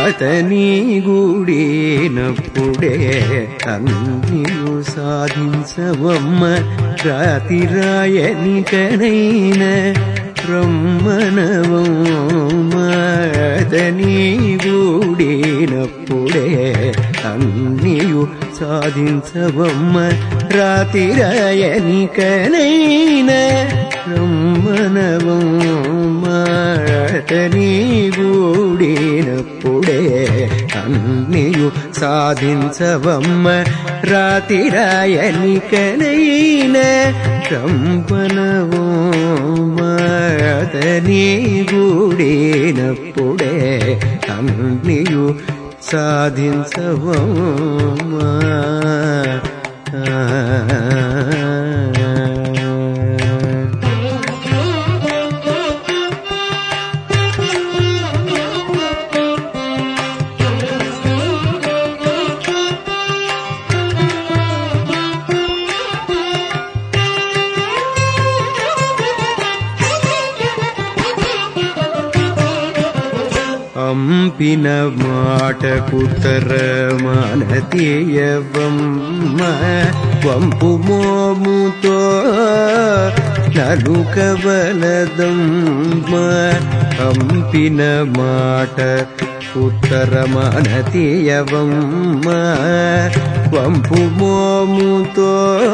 అతని గుడినప్పుడే అన్నియు సాధించవమ్మ రాతిరాయనికనైన బ్రహ్మణవమ్మ అతని గుడినప్పుడే అన్నియు సాధించవమ్మ రాతిరాయనికనైన బ్రహ్మణవమ్మ అతని గూడినప్పుడే అన్నియు సాధించవమ్మ రాతిరాయనికనైన రంపనవమ్మ అతని గూడినప్పుడే అన్నియు సాధించవమ్మ అంపిన మాటకుతర మనతీయవమ్మ వంపు మోముతో నలుకవలదమ్మ అంపిన మాట ఉత్తర మనతీయవమ్మ వంపు మోముతో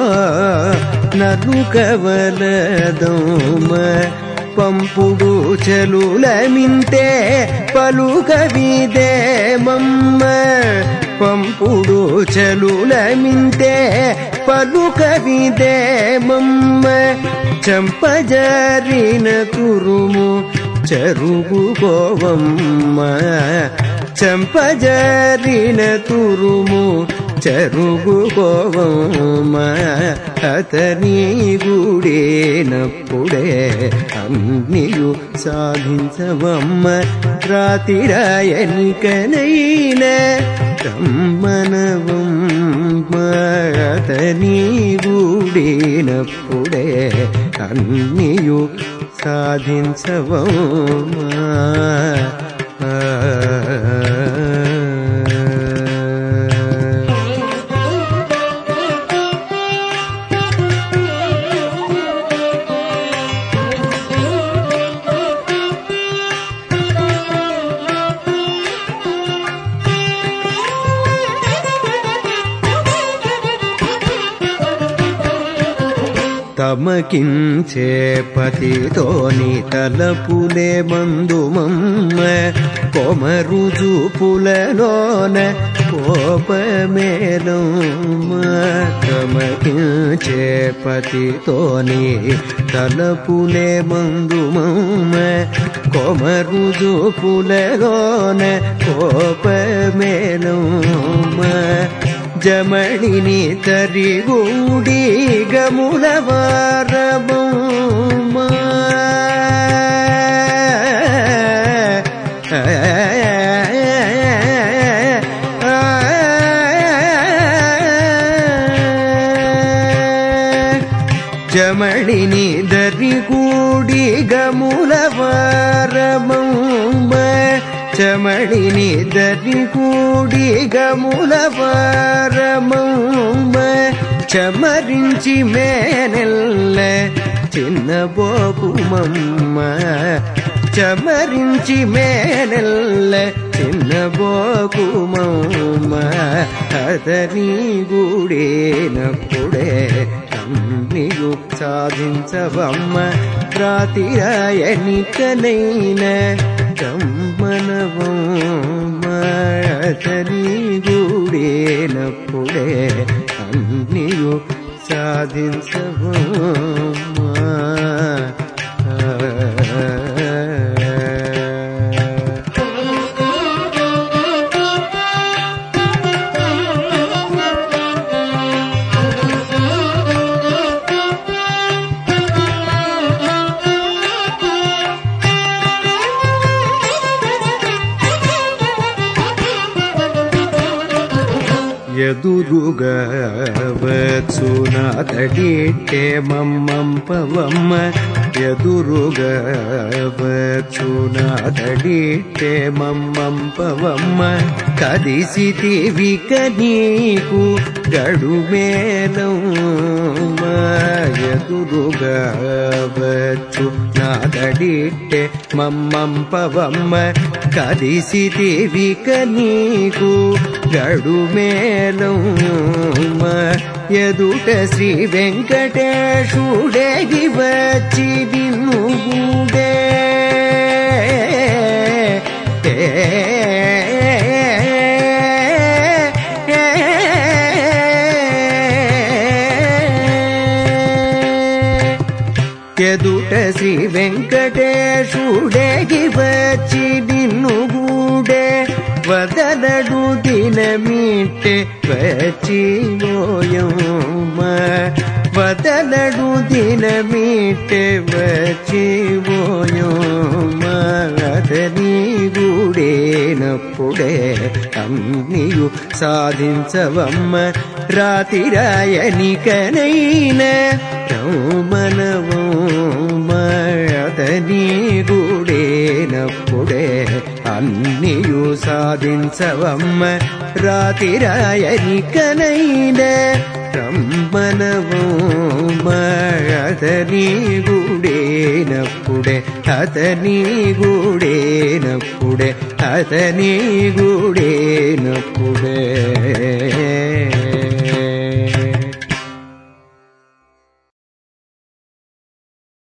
నలుకవలదమ్మ పంపుడు చెలులమింతే పలుకవిదే మమ్మ పంపుడు చెలులమింతే పలుకవిదే మమ్మ చంపజరిన తురుము చరుగుకోవమ్మ చంపజరిన తురుము చరుగుకోవమ్మ అతని గుడేనప్పుడే అన్నియు సాధించవమ్మ రాతిరాయనికనైన రమ్మనవమ్మ అతని గుడేనప్పుడే అన్నియు సాధించవమ్మ తమకించే పతితోని తలపులే మందుమమ్మ కొమరుజు పులలోన కోపమేలమ్మ తమకించే పతితోని తలపులే మందుమమ్మ కొమరుజు పులలోన కోపమేలమ్మ జమణిని తరిగూడి గములవారబొమ్మ జమణిని దరిగూడి గములవారబొమ్మ చమడిని దరిగూడి గములవారమమ్మ చమరించి మేనెల్ల చిన్న బోకుమమ్మ చమరించి మేనెల్ల చిన్న బోకుమమ్మ అతని గుడేనప్పుడే అన్నియు సాధించవమ్మ రాతిరాయనికనైన కమ్మనవమ్మని గూడేనప్పుడే అన్నియు సాధించవమ్మా ఎదురుగా వచ్చున తడిట్టే మమ్మంపవమ్మ ఎదురుగా వచ్చునాదడిట్టే మమ్మంపవమ్మ కదిసితివిక నీకు గడుమేలమ్మ ఎదురుగా వచ్చు నాదడిట్టే మమ్మంపవమ్మ కదిసితివిక నీకు గడుమేలమ్మ ఎదుట శ్రీ వెంకటేశుడేగి వచ్చి నిన్ను గూడే ఎదుట శ్రీ వెంకటేశుడేగి వచ్చి నిన్ను గూడే వదలడు దినమిట్టే వచ్చి ఓయమ్మ వదలడు దినమిట్టే వచ్చి ఓయమ్మ అతని గూడేనప్పుడే అన్నియు సాధించవమ్మ రాతిరాయనికనైన రౌమనవమ్మ అతని గూడేనప్పుడే అన్నియు సాధించవమ్మ రాతిరాయనికనైన రమ్మనవమ్మ అతని గూడేనప్పుడే అతని గూడేనప్పుడే అతని గూడేనప్పుడే